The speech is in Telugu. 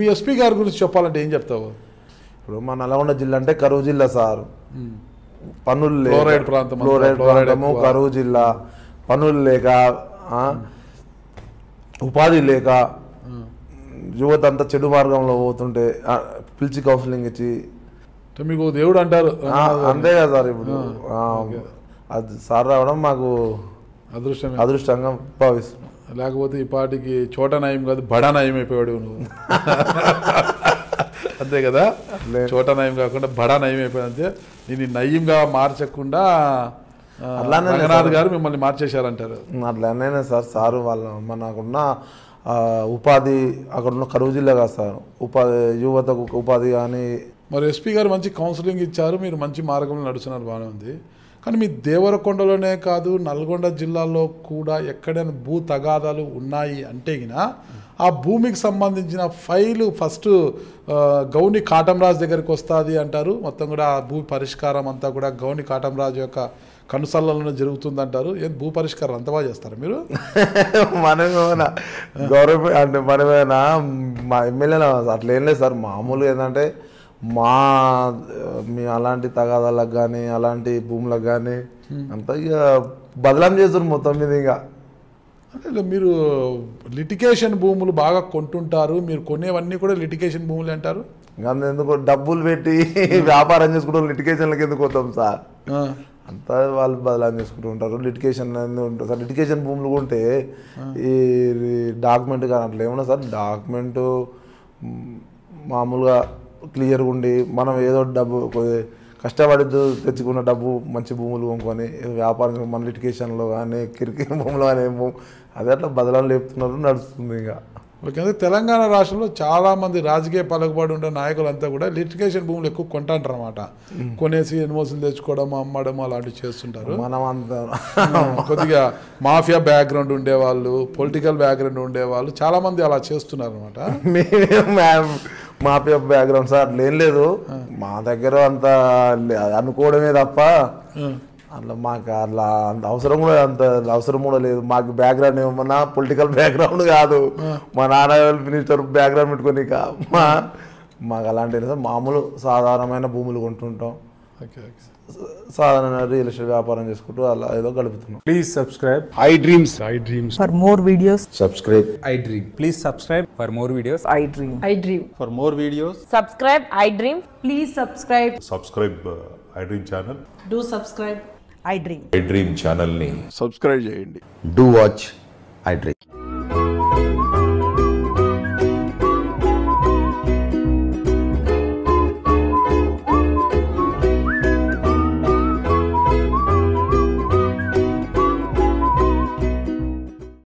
మీ ఎస్పీ గారి గురించి చెప్పాలంటే ఏం చెప్తావు ఇప్పుడు మా నల్గొండ జిల్లా అంటే కరువు జిల్లా సార్ పనులు లేక- ఫ్లోరైడ్ ప్రాంతం అంతా, ఫ్లోరైడ్ ఫ్లోరైడ్ ప్రాంతము ఎక్కువ. కరువు జిల్లా పనులు లేక ఆ, ఉపాధి లేక యువత అంతా చెడు మార్గంలో పోతుంటే ఆ, పిలిచి కౌన్సిలింగ్ ఇచ్చి అంటే మీకు దేవుడు అంటారు ఆ, అంతే కదా సార్ ఇప్పుడు ఆ, అది సార్ రావడం మాకు అదృష్టమే అదృష్టంగా భావిస్తున్నాం లేకపోతే ఈ పాటికి చోట నయం కాదు బడా నయం అయిపోయాడు నువ్వు అంతే కదా లే- చోట నయం కాకుండా బడా నయం అయిపోయాడు అంతే నేను నయంగా మార్చకుండా ఆ, అట్లానే రంగనాథ్ గారు మిమ్మల్ని మార్చేశారంటారు అట్లానే సార్ సారు వాళ్ళ మనకున్న ఆ, ఉపాధి అక్కడ ఉన్న కరువు జిల్లా కాదు సార్ ఉపాధి యువతకు ఉపాధి కానీ మరి ఎస్పీ గారు మంచి కౌన్సిలింగ్ ఇచ్చారు మీరు మంచి మార్గంలో నడుస్తున్నారు బాగానే ఉంది కానీ మీ దేవరకొండలోనే కాదు నల్గొండ జిల్లాలో కూడా ఎక్కడైనా భూ తగాదాలు ఉన్నాయి అంటే గిన ఆ భూమికి సంబంధించిన ఫైలు ఫస్ట్ ఆ, గౌని కాటంరాజు దగ్గరికి వస్తుంది అంటారు మొత్తం కూడా ఆ భూ పరిష్కారం అంతా కూడా గౌని కాటంరాజు యొక్క కనుసల్లలోనే జరుగుతుందంటారు ఏం భూ పరిష్కారం అంత బాగా చేస్తారా మీరు మనమేమైనా గవర్నమెంట్ అంటే మనమేమైనా మా ఎమ్మెల్యేనా అట్లా ఏం లేదు సార్ మామూలుగా ఏంటంటే మా మీ అలాంటి తగాదాలకు కానీ అలాంటి భూములకు కానీ అంతా ఇక బదలాం చేస్తారు మొత్తం మీద ఇక అంటే ఇలా మీరు లిటికేషన్ భూములు బాగా కొంటుంటారు మీరు కొనేవన్నీ కూడా లిటికేషన్ భూములు అంటారు ఇంకా ఎందుకు డబ్బులు పెట్టి వ్యాపారం చేసుకుంటాం లిటికేషన్లకు ఎందుకు పోతాం సార్ ఆ. అంతా వాళ్ళు బదలాం చేసుకుంటూ ఉంటారు లిటికేషన్ అనేది ఉంటుంది సార్ లిటికేషన్ భూములు కొంటే ఈ డాక్యుమెంట్ కానీ అట్లా ఏమన్నా సార్ డాక్యుమెంట్ మామూలుగా క్లియర్గా ఉండి మనం ఏదో డబ్బు కొద్ది- కష్టపడి దు- తెచ్చుకున్న డబ్బు మంచి భూములు కొనుక్కొని ఏదో వ్యాపారం మన లిటికేషన్లో కానీ కిరికిరి భూములు కానీ ఏం భూమి అదే అట్లా బదలాలు లేపుతున్నారు నడుస్తుంది ఇంకా ఓకే అంటే తెలంగాణ రాష్ట్రంలో చాలా మంది రాజకీయ పలుకుబడి ఉండే నాయకులంతా కూడా లిటికేషన్ భూములు ఎక్కువ కొంటాంటారు అనమాట కొనేసి ఎన్మోసులు తెచ్చుకోవడం అమ్మడం అలాంటివి చేస్తుంటారు మనం అంతా కొద్దిగా మాఫియా బ్యాక్గ్రౌండ్ ఉండేవాళ్ళు పొలిటికల్ బ్యాక్గ్రౌండ్ ఉండేవాళ్ళు చాలా మంది అలా చేస్తున్నారు అనమాట మేము మాఫియా బ్యాక్గ్రౌండ్ సార్ అట్లా ఏం లేదు మా దగ్గర అంత లే- అనుకోవడమే తప్ప అట్లా మాకు అట్లా అంత అవసరం కూడా అంత అవసరం కూడా లేదు మాకు బ్యాక్గ్రౌండ్ ఏమన్నా పొలిటికల్ బ్యాక్గ్రౌండ్ కాదు మా నాన్న మినిస్టర్ బ్యాక్గ్రౌండ్ పెట్టుకొని ఇక మా మాకు అలాంటి లేదు సార్ మామూలు సాధారణమైన భూములు కొంటుంటాం ఓకే ఓకే సాధారణ రియల్ ఎస్టేట్ వ్యాపారం చేసుకుంటూ అలా ఏదో గడుపుతున్నాం Please subscribe. I dreams. I dreams. For more videos, subscribe I dream. Please subscribe for more videos. I dream. I dream. For more videos, Subscribe, I dream. Please subscribe. Subscribe I dream channel Do subscribe. I dream. I dream ఛానల్ని subscribe చేయండి. do watch I Dream.